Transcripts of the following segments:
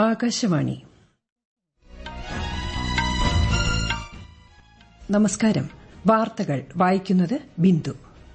ആകാശവാണി നമസ്കാരം വാർത്തകൾ വായിക്കുന്നത് ബിന്ദു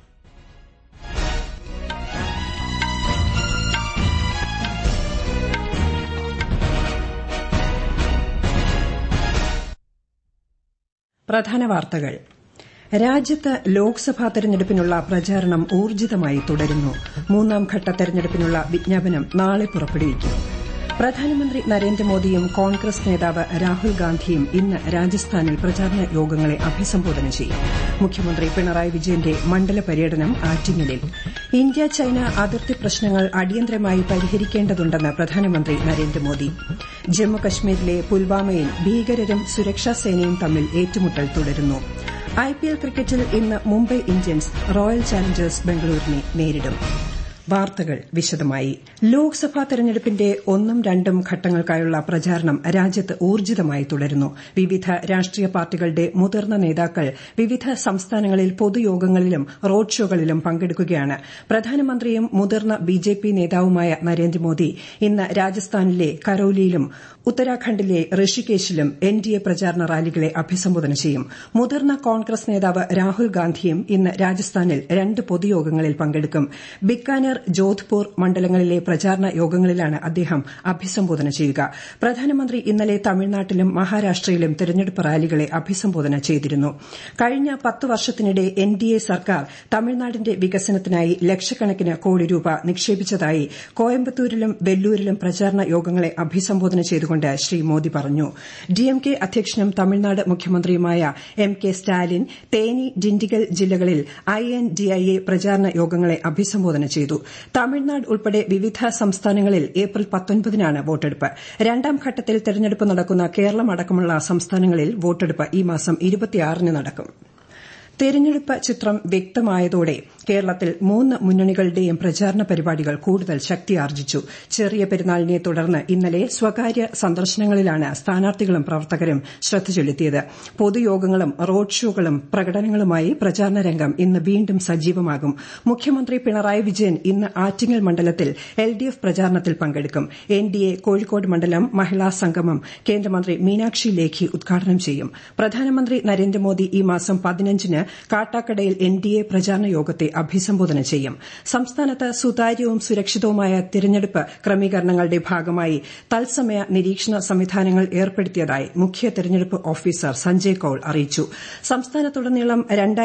പ്രധാന വാർത്തകൾ രാജ്യത്ത് ലോക്സഭാ തെരഞ്ഞെടുപ്പിനുള്ള പ്രചാരണം ഊർജ്ജിതമായി തുടരുന്നു മൂന്നാംഘട്ട തെരഞ്ഞെടുപ്പിനുള്ള വിജ്ഞാപനം നാളെ പുറപ്പെടുവിക്കും പ്രധാനമന്ത്രി നരേന്ദ്രമോദിയും കോൺഗ്രസ് നേതാവ് രാഹുൽ ഗാന്ധിയും ഇന്ന് രാജസ്ഥാനിൽ പ്രചാരണ യോഗങ്ങളെ അഭിസംബോധന ചെയ്യും മുഖ്യമന്ത്രി പിണറായി വിജയന്റെ മണ്ഡല പര്യടനം ആറ്റിങ്ങലിൽ ഇന്ത്യ ചൈന അതിർത്തി പ്രശ്നങ്ങൾ അടിയന്തരമായി പരിഹരിക്കേണ്ടതുണ്ടെന്ന് പ്രധാനമന്ത്രി നരേന്ദ്രമോദി ജമ്മുകശ്മീരിലെ പുൽവാമയിൽ ഭീകരരും സുരക്ഷാസേനയും തമ്മിൽ ഏറ്റുമുട്ടൽ തുടരുന്നു ഐപിഎൽ ക്രിക്കറ്റിൽ ഇന്ന് മുംബൈ ഇന്ത്യൻസ് റോയൽ ചാലഞ്ചേഴ്സ് ബംഗളൂരുവിനെ നേരിടും വാർത്തകൾ വിശദമായി ലോക്സഭാ തെരഞ്ഞെടുപ്പിന്റെ ഒന്നും രണ്ടും ഘട്ടങ്ങൾക്കായുള്ള പ്രചാരണം രാജ്യത്ത് ഊർജ്ജിതമായി തുടരുന്നു വിവിധ രാഷ്ട്രീയ പാർട്ടികളുടെ മുതിർന്ന നേതാക്കൾ വിവിധ സംസ്ഥാനങ്ങളിൽ പൊതുയോഗങ്ങളിലും റോഡ് ഷോകളിലും പങ്കെടുക്കുകയാണ് പ്രധാനമന്ത്രിയും മുതിർന്ന ബിജെപി നേതാവുമായ നരേന്ദ്രമോദി ഇന്ന് രാജസ്ഥാനിലെ കരോലിയിലും ഉത്തരാഖണ്ഡിലെ ഋഷികേശിലും എൻഡിഎ പ്രചാരണ റാലികളെ അഭിസംബോധന ചെയ്യും മുതിർന്ന കോൺഗ്രസ് നേതാവ് രാഹുൽ ഗാന്ധിയും ഇന്ന് രാജസ്ഥാനിൽ രണ്ട് പൊതുയോഗങ്ങളിൽ പങ്കെടുക്കും ബിക്കാനർ ജോധ്പൂർ മണ്ഡലങ്ങളിലെ പ്രചാരണ യോഗങ്ങളിലാണ് അദ്ദേഹം അഭിസംബോധന ചെയ്യുക പ്രധാനമന്ത്രി ഇന്നലെ തമിഴ്നാട്ടിലും മഹാരാഷ്ട്രയിലും തെരഞ്ഞെടുപ്പ് റാലികളെ അഭിസംബോധന ചെയ്തിരുന്നു കഴിഞ്ഞ പത്ത് വർഷത്തിനിടെ എൻഡിഎ സർക്കാർ തമിഴ്നാടിന്റെ വികസനത്തിനായി ലക്ഷക്കണക്കിന് കോടി രൂപ നിക്ഷേപിച്ചതായി കോയമ്പത്തൂരിലും വെല്ലൂരിലും പ്രചാരണ യോഗങ്ങളെ അഭിസംബോധന ചെയ്തുകൊണ്ട് ശ്രീ മോദി പറഞ്ഞു ഡിഎംകെ അധ്യക്ഷനും തമിഴ്നാട് മുഖ്യമന്ത്രിയുമായ എം കെ സ്റ്റാലിൻ തേനി ഡിണ്ടിഗൽ ജില്ലകളിൽ ഐഎൻഡിഐഎ പ്രചാരണ യോഗങ്ങളെ അഭിസംബോധന ചെയ്തു തമിഴ്നാട് ഉൾപ്പെടെ വിവിധ സംസ്ഥാനങ്ങളിൽ ഏപ്രിൽ പത്തൊൻപതിനാണ് വോട്ടെടുപ്പ് രണ്ടാം ഘട്ടത്തിൽ തെരഞ്ഞെടുപ്പ് നടക്കുന്ന കേരളം അടക്കമുള്ള സംസ്ഥാനങ്ങളിൽ വോട്ടെടുപ്പ് ഈ മാസം ഇരുപത്തിയാറിന് നടക്കും തെരഞ്ഞെടുപ്പ് ചിത്രം വ്യക്തമായതോടെ കേരളത്തിൽ മൂന്ന് മുന്നണികളുടെയും പ്രചാരണ പരിപാടികൾ കൂടുതൽ ശക്തിയാർജിച്ചു ചെറിയ പെരുന്നാളിനെ തുടർന്ന് ഇന്നലെ സ്വകാര്യ സന്ദർശനങ്ങളിലാണ് സ്ഥാനാർത്ഥികളും പ്രവർത്തകരും ശ്രദ്ധ ചെലുത്തിയത് പൊതുയോഗങ്ങളും റോഡ് ഷോകളും പ്രകടനങ്ങളുമായി പ്രചാരണ രംഗം ഇന്ന് വീണ്ടും സജീവമാകും മുഖ്യമന്ത്രി പിണറായി വിജയൻ ഇന്ന് ആറ്റിങ്ങൽ മണ്ഡലത്തിൽ എൽഡിഎഫ് പ്രചാരണത്തിൽ പങ്കെടുക്കും എൻഡിഎ കോഴിക്കോട് മണ്ഡലം മഹിളാ സംഗമം കേന്ദ്രമന്ത്രി മീനാക്ഷി ലേഖി ഉദ്ഘാടനം ചെയ്യും പ്രധാനമന്ത്രി നരേന്ദ്രമോദി ഈ മാസം പതിനഞ്ചിന് കാട്ടാക്കടയിൽ എൻഡിഎ പ്രചാരണ യോഗത്തെ അഭിസംബോധന ചെയ്യും സംസ്ഥാനത്ത് സുതാര്യവും സുരക്ഷിതവുമായ തിരഞ്ഞെടുപ്പ് ക്രമീകരണങ്ങളുടെ ഭാഗമായി തത്സമയ നിരീക്ഷണ സംവിധാനങ്ങൾ ഏർപ്പെടുത്തിയതായി മുഖ്യ തെരഞ്ഞെടുപ്പ് ഓഫീസർ സഞ്ജയ് കൌൾ അറിയിച്ചു സംസ്ഥാനത്തുടനീളം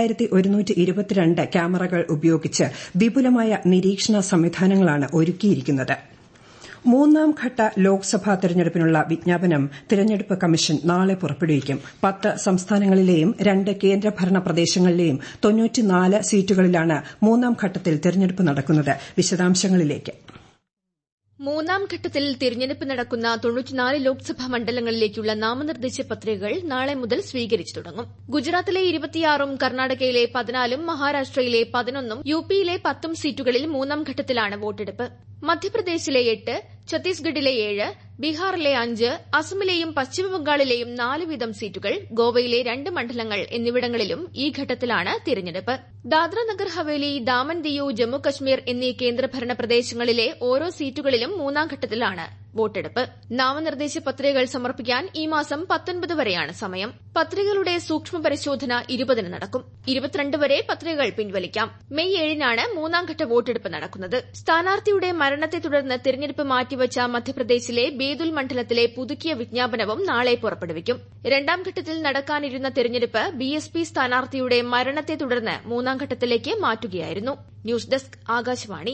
ക്യാമറകൾ ഉപയോഗിച്ച് വിപുലമായ നിരീക്ഷണ സംവിധാനങ്ങളാണ് ഒരുക്കിയിരിക്കുന്നത് മൂന്നാം ഘട്ട ലോക്സഭാ തെരഞ്ഞെടുപ്പിനുള്ള വിജ്ഞാപനം തെരഞ്ഞെടുപ്പ് കമ്മീഷൻ നാളെ പുറപ്പെടുവിക്കും പത്ത് സംസ്ഥാനങ്ങളിലെയും രണ്ട് കേന്ദ്രഭരണ പ്രദേശങ്ങളിലെയും സീറ്റുകളിലാണ് മൂന്നാം ഘട്ടത്തിൽ തെരഞ്ഞെടുപ്പ് നടക്കുന്നത് വിശദാംശങ്ങളിലേക്ക് മൂന്നാം ഘട്ടത്തിൽ തിരഞ്ഞെടുപ്പ് നടക്കുന്ന തൊണ്ണൂറ്റിനാല് ലോക്സഭാ മണ്ഡലങ്ങളിലേക്കുള്ള നാമനിർദ്ദേശ പത്രികകൾ നാളെ മുതൽ സ്വീകരിച്ചു തുടങ്ങും ഗുജറാത്തിലെ ഇരുപത്തിയാറും കർണാടകയിലെ പതിനാലും മഹാരാഷ്ട്രയിലെ പതിനൊന്നും യുപിയിലെ പത്തും സീറ്റുകളിൽ മൂന്നാം ഘട്ടത്തിലാണ് വോട്ടെടുപ്പ് മധ്യപ്രദേശിലെ എട്ട് ഛത്തീസ്ഗഡിലെ ഏഴ് ബീഹാറിലെ അഞ്ച് അസമിലെയും പശ്ചിമബംഗാളിലെയും നാല് വീതം സീറ്റുകൾ ഗോവയിലെ രണ്ട് മണ്ഡലങ്ങൾ എന്നിവിടങ്ങളിലും ഈ ഘട്ടത്തിലാണ് തിരഞ്ഞെടുപ്പ് ദാദ്ര നഗർ ഹവേലി ദാമൻ ദിയു ജമ്മു കശ്മീർ എന്നീ കേന്ദ്രഭരണ പ്രദേശങ്ങളിലെ ഓരോ സീറ്റുകളിലും മൂന്നാം ഘട്ടത്തിലാണ് വോട്ടെടുപ്പ് നാമനിർദ്ദേശ പത്രികകൾ സമർപ്പിക്കാൻ ഈ മാസം പത്തൊൻപത് വരെയാണ് സമയം പത്രികകളുടെ സൂക്ഷ്മ പരിശോധന ഇരുപതിന് നടക്കും ഇരുപത്തിരണ്ട് വരെ പത്രികകൾ പിൻവലിക്കാം മെയ് ഏഴിനാണ് മൂന്നാംഘട്ട വോട്ടെടുപ്പ് നടക്കുന്നത് സ്ഥാനാർത്ഥിയുടെ മരണത്തെ തുടർന്ന് തിരഞ്ഞെടുപ്പ് മാറ്റിവച്ച മധ്യപ്രദേശിലെ ബേതുൽ മണ്ഡലത്തിലെ പുതുക്കിയ വിജ്ഞാപനവും നാളെ പുറപ്പെടുവിക്കും രണ്ടാം ഘട്ടത്തിൽ നടക്കാനിരുന്ന തിരഞ്ഞെടുപ്പ് ബിഎസ്പി സ്ഥാനാർത്ഥിയുടെ മരണത്തെ തുടർന്ന് മൂന്നാം ഘട്ടത്തിലേക്ക് മാറ്റുകയായിരുന്നു news desk Akashvani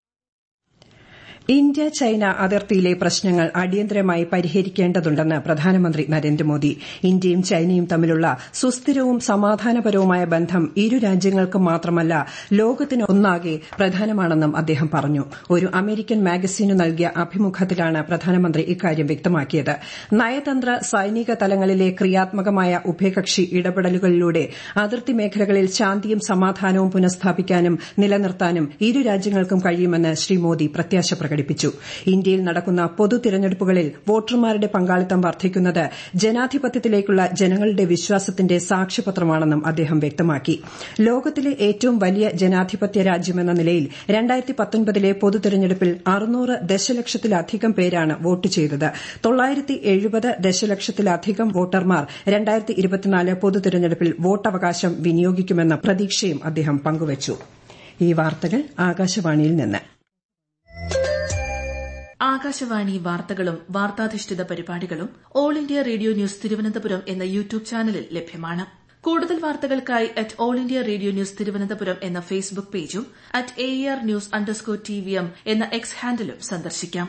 India China അതിർത്തിയിലെ പ്രശ്നങ്ങൾ അടിയന്തരമായി പരിഹരിക്കേണ്ടതുണ്ടെന്ന് പ്രധാനമന്ത്രി നരേന്ദ്രമോദി ഇന്ത്യയും ചൈനയും തമ്മിലുള്ള സുസ്ഥിരവും സമാധാനപരവുമായ ബന്ധം ഇരു രാജ്യങ്ങൾക്കും മാത്രമല്ല ലോകത്തിന് ഒന്നാകെ പ്രധാനമാണെന്നും അദ്ദേഹം പറഞ്ഞു ഒരു അമേരിക്കൻ മാഗസിനു നൽകിയ അഭിമുഖത്തിലാണ് പ്രധാനമന്ത്രി ഇക്കാര്യം വ്യക്തമാക്കിയത് നയതന്ത്ര സൈനിക തലങ്ങളിലെ ക്രിയാത്മകമായ ഉഭയകക്ഷി ഇടപെടലുകളിലൂടെ അതിർത്തി മേഖലകളിൽ ശാന്തിയും സമാധാനവും പുനഃസ്ഥാപിക്കാനും നിലനിർത്താനും ഇരു രാജ്യങ്ങൾക്കും കഴിയുമെന്ന് ശ്രീ മോദി പ്രത്യാശ പ്രകടിപ്പിച്ചു പ്രകടിപ്പിച്ചു ഇന്ത്യയിൽ നടക്കുന്ന പൊതു തിരഞ്ഞെടുപ്പുകളിൽ വോട്ടർമാരുടെ പങ്കാളിത്തം വർദ്ധിക്കുന്നത് ജനാധിപത്യത്തിലേക്കുള്ള ജനങ്ങളുടെ വിശ്വാസത്തിന്റെ സാക്ഷ്യപത്രമാണെന്നും അദ്ദേഹം വ്യക്തമാക്കി ലോകത്തിലെ ഏറ്റവും വലിയ ജനാധിപത്യ രാജ്യമെന്ന നിലയിൽ രണ്ടായിരത്തി പത്തൊൻപതിലെ പൊതു തിരഞ്ഞെടുപ്പിൽ അറുന്നൂറ് ദശലക്ഷത്തിലധികം പേരാണ് വോട്ട് ചെയ്തത് തൊള്ളായിരത്തി എഴുപത് ദശലക്ഷത്തിലധികം വോട്ടർമാർ രണ്ടായിരത്തി ഇരുപത്തിനാല് പൊതു തിരഞ്ഞെടുപ്പിൽ വോട്ടവകാശം വിനിയോഗിക്കുമെന്ന പ്രതീക്ഷയും അദ്ദേഹം പങ്കുവച്ചു ഈ വാർത്തകൾ ആകാശവാണിയിൽ നിന്ന് ആകാശവാണി വാർത്തകളും വാർത്താധിഷ്ഠിത പരിപാടികളും all India radio news Thiruvananthapuram എന്ന യൂട്യൂബ് ചാനലിൽ ലഭ്യമാണ് കൂടുതൽ വാർത്തകൾക്കായി at all India radio news Thiruvananthapuram എന്ന ഫേസ്ബുക്ക് പേജും at A R news underscore T V M എന്ന എക്സ് ഹാൻഡിലും സന്ദർശിക്കാം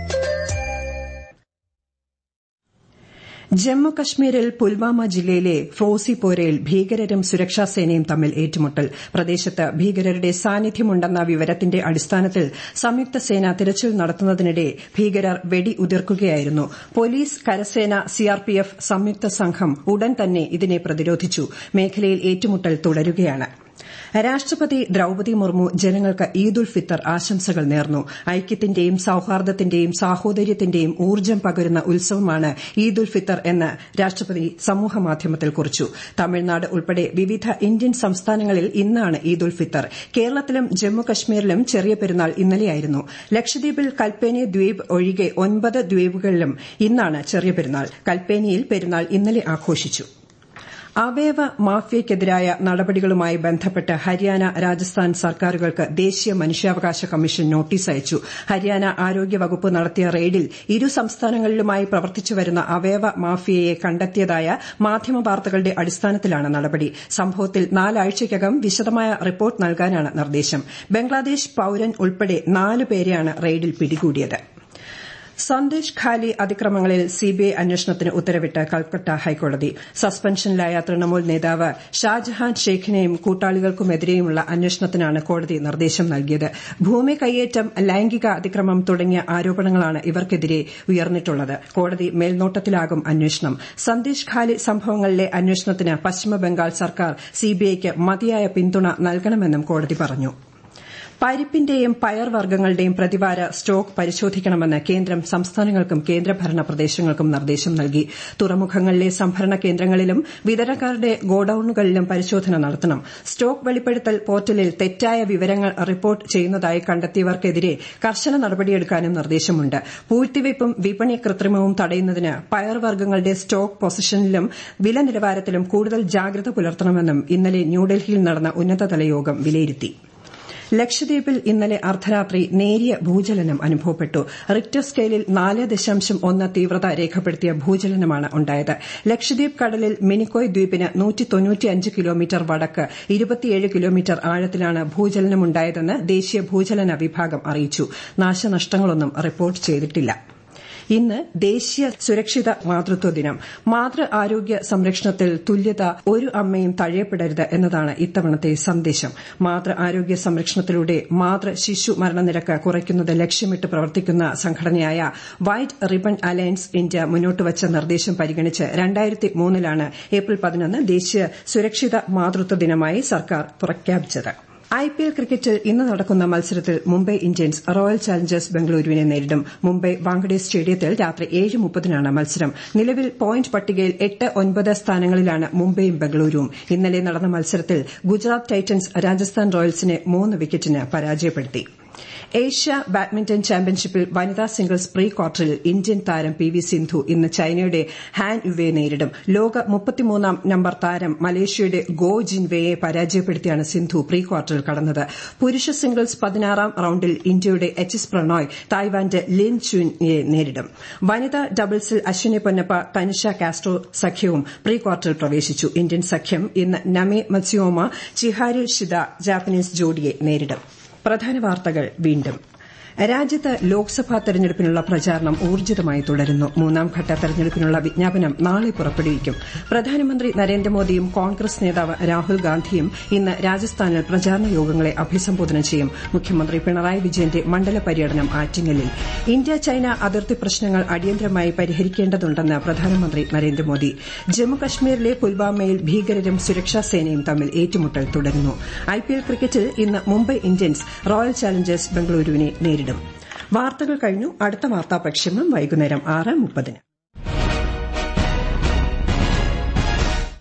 ജമ്മു കശ്മീരിൽ പുൽവാമ ജില്ലയിലെ ഫോസിപോരയിൽ ഭീകരരും സുരക്ഷാസേനയും തമ്മിൽ ഏറ്റുമുട്ടൽ പ്രദേശത്ത് ഭീകരരുടെ സാന്നിധ്യമുണ്ടെന്ന വിവരത്തിന്റെ അടിസ്ഥാനത്തിൽ സംയുക്ത സേന തിരച്ചിൽ നടത്തുന്നതിനിടെ ഭീകരർ വെടിയുതിർക്കുകയായിരുന്നു പോലീസ് കരസേന സിആർപിഎഫ് സംയുക്ത സംഘം ഉടൻ തന്നെ ഇതിനെ പ്രതിരോധിച്ചു മേഖലയിൽ ഏറ്റുമുട്ടൽ തുടരുകയാണ് രാഷ്ട്രപതി ദ്രൌപതി മുർമു ജനങ്ങൾക്ക് ഈദ് ഉൽ ഫിത്തർ ആശംസകൾ നേർന്നു ഐക്യത്തിന്റെയും സൌഹാർദ്ദത്തിന്റെയും സാഹോദര്യത്തിന്റെയും ഊർജ്ജം പകരുന്ന ഉത്സവമാണ് ഈദ് ഉൽ ഫിത്തർ എന്ന് രാഷ്ട്രപതി സമൂഹമാധ്യമത്തിൽ കുറിച്ചു തമിഴ്നാട് ഉൾപ്പെടെ വിവിധ ഇന്ത്യൻ സംസ്ഥാനങ്ങളിൽ ഇന്നാണ് ഈദ് ഉൽ ഫിത്തർ കേരളത്തിലും ജമ്മു കശ്മീരിലും ചെറിയ പെരുന്നാൾ ഇന്നലെയായിരുന്നു ലക്ഷദ്വീപിൽ കൽപ്പേനി ദ്വീപ് ഒഴികെ ഒൻപത് ദ്വീപുകളിലും ഇന്നാണ് ചെറിയ പെരുന്നാൾ കൽപ്പേനിയിൽ പെരുന്നാൾ ഇന്നലെ ആഘോഷിച്ചു അവയവ മാഫിയയ്ക്കെതിരായ നടപടികളുമായി ബന്ധപ്പെട്ട് ഹരിയാന രാജസ്ഥാൻ സർക്കാരുകൾക്ക് ദേശീയ മനുഷ്യാവകാശ കമ്മീഷൻ നോട്ടീസ് അയച്ചു ഹരിയാന ആരോഗ്യവകുപ്പ് നടത്തിയ റെയ്ഡിൽ ഇരു സംസ്ഥാനങ്ങളിലുമായി പ്രവർത്തിച്ചുവരുന്ന അവയവ മാഫിയയെ കണ്ടെത്തിയതായ മാധ്യമ വാർത്തകളുടെ അടിസ്ഥാനത്തിലാണ് നടപടി സംഭവത്തിൽ നാലാഴ്ചയ്ക്കകം വിശദമായ റിപ്പോർട്ട് നൽകാനാണ് നിർദ്ദേശം ബംഗ്ലാദേശ് പൌരൻ ഉൾപ്പെടെ നാല് പേരെയാണ് റെയ്ഡിൽ പിടികൂടിയത് സന്ദേശ് ഖാലി അതിക്രമങ്ങളിൽ സിബിഐ അന്വേഷണത്തിന് ഉത്തരവിട്ട് കൽക്കട്ട ഹൈക്കോടതി സസ്പെൻഷനിലായ തൃണമൂൽ നേതാവ് ഷാജഹാൻ ഷെയ്ഖിനെയും കൂട്ടാളികൾക്കുമെതിരെയുമുള്ള അന്വേഷണത്തിനാണ് കോടതി നിർദ്ദേശം നൽകിയത് ഭൂമി കയ്യേറ്റം ലൈംഗിക അതിക്രമം തുടങ്ങിയ ആരോപണങ്ങളാണ് ഇവർക്കെതിരെ ഉയർന്നിട്ടുള്ളത് കോടതി മേൽനോട്ടത്തിലാകും അന്വേഷണം സന്ദേശ് ഖാലി സംഭവങ്ങളിലെ അന്വേഷണത്തിന് പശ്ചിമബംഗാൾ സർക്കാർ സിബിഐക്ക് മതിയായ പിന്തുണ നൽകണമെന്നും കോടതി പറഞ്ഞു പരിപ്പിന്റെയും പയർവർഗ്ഗങ്ങളുടെയും പ്രതിവാര സ്റ്റോക്ക് പരിശോധിക്കണമെന്ന് കേന്ദ്രം സംസ്ഥാനങ്ങൾക്കും കേന്ദ്രഭരണ പ്രദേശങ്ങൾക്കും നിർദ്ദേശം നൽകി തുറമുഖങ്ങളിലെ സംഭരണ കേന്ദ്രങ്ങളിലും വിതരണക്കാരുടെ ഗോഡൌണുകളിലും പരിശോധന നടത്തണം സ്റ്റോക്ക് വെളിപ്പെടുത്തൽ പോർട്ടലിൽ തെറ്റായ വിവരങ്ങൾ റിപ്പോർട്ട് ചെയ്യുന്നതായി കണ്ടെത്തിയവർക്കെതിരെ കർശന നടപടിയെടുക്കാനും നിർദ്ദേശമുണ്ട് പൂഴ്ത്തിവയ്പും വിപണി കൃത്രിമവും തടയുന്നതിന് പയർവർഗ്ഗങ്ങളുടെ സ്റ്റോക്ക് പൊസിഷനിലും വില നിലവാരത്തിലും കൂടുതൽ ജാഗ്രത പുലർത്തണമെന്നും ഇന്നലെ ന്യൂഡൽഹിയിൽ നടന്ന ഉന്നതതല യോഗം വിലയിരുത്തി ലക്ഷദ്വീപിൽ ഇന്നലെ അർദ്ധരാത്രി നേരിയ ഭൂചലനം അനുഭവപ്പെട്ടു റിക്ടർ സ്കെയിലിൽ നാല് ദശാംശം ഒന്ന് തീവ്രത രേഖപ്പെടുത്തിയ ഭൂചലനമാണ് ഉണ്ടായത് ലക്ഷദ്വീപ് കടലിൽ മിനിക്കോയ് ദ്വീപിന് കിലോമീറ്റർ വടക്ക് ഇരുപത്തിയേഴ് കിലോമീറ്റർ ആഴത്തിലാണ് ഭൂചലനമുണ്ടായതെന്ന് ദേശീയ ഭൂചലന വിഭാഗം അറിയിച്ചു നാശനഷ്ടങ്ങളൊന്നും റിപ്പോർട്ട് ചെയ്തിട്ടില്ല ഇന്ന് ദേശീയ സുരക്ഷിത മാതൃത്വ ദിനം മാതൃ ആരോഗ്യ സംരക്ഷണത്തിൽ തുല്യത ഒരു അമ്മയും തഴയപ്പെടരുത് എന്നതാണ് ഇത്തവണത്തെ സന്ദേശം മാതൃ ആരോഗ്യ സംരക്ഷണത്തിലൂടെ മാതൃ ശിശു മരണനിരക്ക് കുറയ്ക്കുന്നത് ലക്ഷ്യമിട്ട് പ്രവർത്തിക്കുന്ന സംഘടനയായ വൈറ്റ് റിബൺ അലയൻസ് ഇന്ത്യ മുന്നോട്ടുവച്ച നിർദ്ദേശം പരിഗണിച്ച് രണ്ടായിരത്തി മൂന്നിലാണ് ഏപ്രിൽ പതിനൊന്ന് ദേശീയ സുരക്ഷിത മാതൃത്വ ദിനമായി സർക്കാർ പ്രഖ്യാപിച്ചത് ഐപിഎൽ ക്രിക്കറ്റിൽ ഇന്ന് നടക്കുന്ന മത്സരത്തിൽ മുംബൈ ഇന്ത്യൻസ് റോയൽ ചാലഞ്ചേഴ്സ് ബംഗളൂരുവിനെ നേരിടും മുംബൈ വാങ്കഡെ സ്റ്റേഡിയത്തിൽ രാത്രി ഏഴ് മുപ്പതിനാണ് മത്സരം നിലവിൽ പോയിന്റ് പട്ടികയിൽ എട്ട് ഒൻപത് സ്ഥാനങ്ങളിലാണ് മുംബൈയും ബംഗളൂരുവും ഇന്നലെ നടന്ന മത്സരത്തിൽ ഗുജറാത്ത് ടൈറ്റൻസ് രാജസ്ഥാൻ റോയൽസിനെ മൂന്ന് വിക്കറ്റിന് പരാജയപ്പെടുത്തി ഏഷ്യ ബാഡ്മിന്റൺ ചാമ്പ്യൻഷിപ്പിൽ വനിതാ സിംഗിൾസ് പ്രീ ക്വാർട്ടറിൽ ഇന്ത്യൻ താരം പി വി സിന്ധു ഇന്ന് ചൈനയുടെ ഹാൻ യുവയെ നേരിടും ലോക മുപ്പത്തിമൂന്നാം നമ്പർ താരം മലേഷ്യയുടെ ഗോ ജിൻവെയെ പരാജയപ്പെടുത്തിയാണ് സിന്ധു പ്രീ ക്വാർട്ടറിൽ കടന്നത് പുരുഷ സിംഗിൾസ് പതിനാറാം റൌണ്ടിൽ ഇന്ത്യയുടെ എച്ച് എസ് പ്രണോയ് തായ്വാന്റെ ലിൻ ചുൻയെ നേരിടും വനിതാ ഡബിൾസിൽ അശ്വിനി പൊന്നപ്പ തനിഷ കാസ്ട്രോ സഖ്യവും പ്രീ ക്വാർട്ടറിൽ പ്രവേശിച്ചു ഇന്ത്യൻ സഖ്യം ഇന്ന് നമി മത്സ്യോമ ചിഹാരു ഷിദ ജാപ്പനീസ് ജോഡിയെ നേരിടും പ്രധാന വാർത്തകൾ വീണ്ടും രാജ്യത്ത് ലോക്സഭാ തെരഞ്ഞെടുപ്പിനുള്ള പ്രചാരണം ഊർജിതമായി തുടരുന്നു മൂന്നാംഘട്ട തെരഞ്ഞെടുപ്പിനുള്ള വിജ്ഞാപനം നാളെ പുറപ്പെടുവിക്കും പ്രധാനമന്ത്രി നരേന്ദ്രമോദിയും കോൺഗ്രസ് നേതാവ് രാഹുൽ ഗാന്ധിയും ഇന്ന് രാജസ്ഥാനിൽ പ്രചാരണ യോഗങ്ങളെ അഭിസംബോധന ചെയ്യും മുഖ്യമന്ത്രി പിണറായി വിജയന്റെ മണ്ഡല പര്യടനം ആറ്റിങ്ങലിൽ ഇന്ത്യ ചൈന അതിർത്തി പ്രശ്നങ്ങൾ അടിയന്തരമായി പരിഹരിക്കേണ്ടതുണ്ടെന്ന് പ്രധാനമന്ത്രി നരേന്ദ്രമോദി ജമ്മുകശ്മീരിലെ പുൽവാമയിൽ ഭീകരരും സുരക്ഷാ സേനയും തമ്മിൽ ഏറ്റുമുട്ടൽ തുടരുന്നു ഐപിഎൽ ക്രിക്കറ്റിൽ ഇന്ന് മുംബൈ ഇന്ത്യൻസ് റോയൽ ചാലഞ്ചേഴ്സ് ബംഗളൂരുവിനെ നേരിടും വാർത്തകൾ കഴിഞ്ഞു അടുത്ത വാർത്താ പ്രക്ഷേപണം വൈകുന്നേരം ആറ് മുപ്പതിന്